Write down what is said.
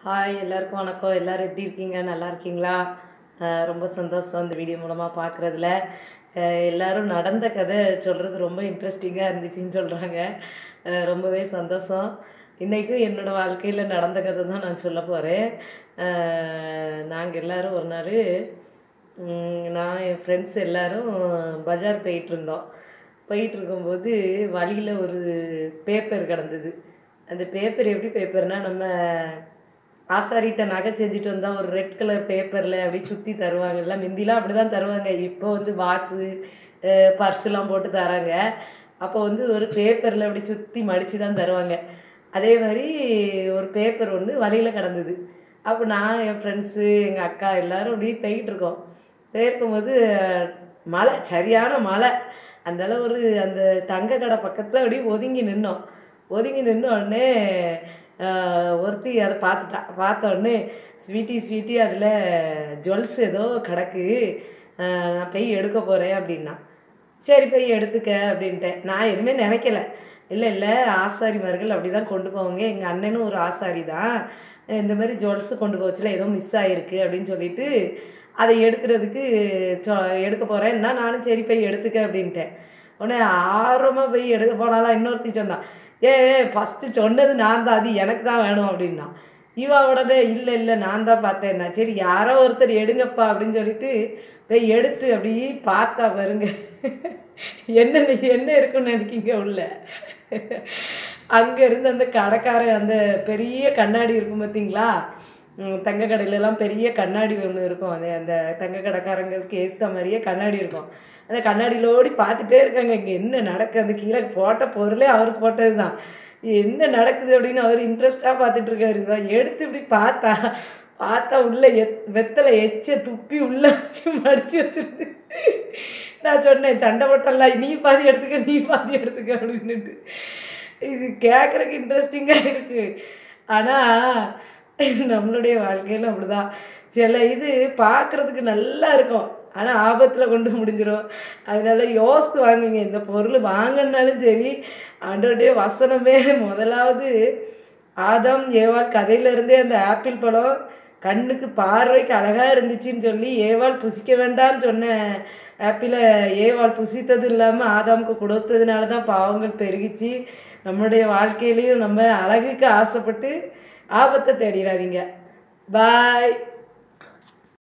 hi எல்லாருக்கும் வணக்கம் எல்லாரும் எப்படி இருக்கீங்க நல்லா இருக்கீங்களா அஹ் ரொம்ப சந்தோஷம் இந்த வீடியோ மூலமாக பார்க்குறதுல எல்லாரும் நடந்த கதை சொல்கிறது ரொம்ப இன்ட்ரெஸ்டிங்காக இருந்துச்சுன்னு சொல்கிறாங்க ரொம்பவே சந்தோஷம் இன்றைக்கும் என்னோடய வாழ்க்கையில் நடந்த கதை தான் நான் சொல்ல போகிறேன் நாங்கள் எல்லாரும் ஒரு நாள் ம், நான் என் ஃப்ரெண்ட்ஸ் எல்லாரும் பஜார் போயிட்டு இருந்தோம் போயிட்டு இருக்கும்போது வழியில் ஒரு பேப்பர் கிடந்தது அந்த பேப்பர் எப்படி பேப்பர்னா நம்ம ஆசாரிட்ட நகை செஞ்சுட்டு வந்தால் ஒரு ரெட் கலர் பேப்பரில் அப்படியே சுற்றி தருவாங்கல்ல முந்திலாம் அப்படி தான் தருவாங்க இப்போ வந்து பாக்ஸு பர்ஸுலாம் போட்டு தராங்க அப்போ வந்து ஒரு பேப்பரில் அப்படி சுற்றி மடித்து தான் தருவாங்க அதே மாதிரி ஒரு பேப்பர் ஒன்று வழியில் கிடந்தது அப்போ நான் என் ஃப்ரெண்ட்ஸு எங்கள் அக்கா எல்லாரும் அப்படியே போயிட்டு இருக்கோம் போயிருக்கும்போது மழை சரியான மழை அதனால ஒரு அந்த தங்க கடை பக்கத்தில் அப்படியே ஒதுங்கி நின்னோம் ஒதுங்கி நின்ன உடனே ஆஹ், ஒருத்தி அதை பார்த்துட்டா பார்த்த உடனே ஸ்வீட்டி ஸ்வீட்டி அதில் ஜுவல்ஸ் ஏதோ கிடக்கு ஆஹ், நான் போய் எடுக்க போகிறேன் அப்படின்னா சரி போய் எடுத்துக்க அப்படின்ட்டேன் நான் எதுவுமே நினைக்கல இல்லை இல்லை ஆசாரிமார்கள் அப்படி தான் கொண்டு போவாங்க எங்கள் அண்ணனும் ஒரு ஆசாரி தான் இந்த மாதிரி ஜுவல்ஸு கொண்டு போச்சுல ஏதோ மிஸ் ஆகிருக்கு அப்படின்னு சொல்லிட்டு அதை எடுக்கிறதுக்கு சொ எடுக்க போகிறேன்னா நானும் சரி போய் எடுத்துக்க அப்படின்ட்டேன் உடனே ஆர்வமாக போய் எடுக்க போனாலாம் இன்னொருத்தி சொன்னான் ஏ ஃபஸ்ட்டு சொன்னது நான் தான் அது எனக்கு தான் வேணும் அப்படின்னா இவா உடனே இல்லை இல்லை நான் தான் பார்த்தேன்னா சரி யாரோ ஒருத்தர் எடுங்கப்பா அப்படின்னு சொல்லிட்டு போய் எடுத்து அப்படி பார்த்தா பாருங்க என்ன என்ன இருக்குன்னு நினைக்கிங்க உள்ள அங்கே இருந்து அந்த கடைக்காரன் அந்த பெரிய கண்ணாடி இருக்கும் பார்த்தீங்களா ம், தங்க கடையிலலாம் பெரிய கண்ணாடி ஒன்று இருக்கும் அது அந்த தங்க கடைக்காரங்களுக்கு ஏற்ற மாதிரியே கண்ணாடி இருக்கும் அந்த கண்ணாடியில் ஓடி பார்த்துட்டே இருக்காங்க இங்கே என்ன நடக்குது அந்த கீழே போட்ட பொருளே அவர் போட்டது தான் என்ன நடக்குது அப்படின்னு அவர் இன்ட்ரெஸ்டாக பார்த்துட்டு இருக்காரு இவ எடுத்து இப்படி பார்த்தா பார்த்தா உள்ள எத் வெத்தலை எச்ச துப்பி உள்ள வச்சு மடிச்சு வச்சிருந்து நான் சொன்னேன் சண்டை போட்டல நீ பாதி எடுத்துக்க நீ பாதி எடுத்துக்க அப்படின்னுட்டு இது கேட்குறக்கு இன்ட்ரெஸ்டிங்காக இருக்குது ஆனால் நம்மளுடைய வாழ்க்கையில் அப்படிதான் சில இது பார்க்குறதுக்கு நல்லா இருக்கும் ஆனால் ஆபத்தில் கொண்டு முடிஞ்சிடும் அதனால யோசித்து வாங்குங்க இந்த பொருள் வாங்கினாலும் சரி ஆண்டோடைய வசனமே முதலாவது ஆதாம் ஏவாள் கதையிலேருந்தே அந்த ஆப்பிள் பழம் கண்ணுக்கு பார்வைக்கு அழகாக இருந்துச்சுன்னு சொல்லி ஏவாள் புசிக்க வேண்டாம்னு சொன்ன ஆப்பிளை ஏவாள் புசித்தது இல்லாமல் ஆதாமுக்கு கொடுத்ததுனால தான் பாவங்கள் பெருகிச்சு நம்மளுடைய வாழ்க்கையிலையும் நம்ம அழகுக்கு ஆசைப்பட்டு ஆபத்தை தேடிடாதீங்க பாய்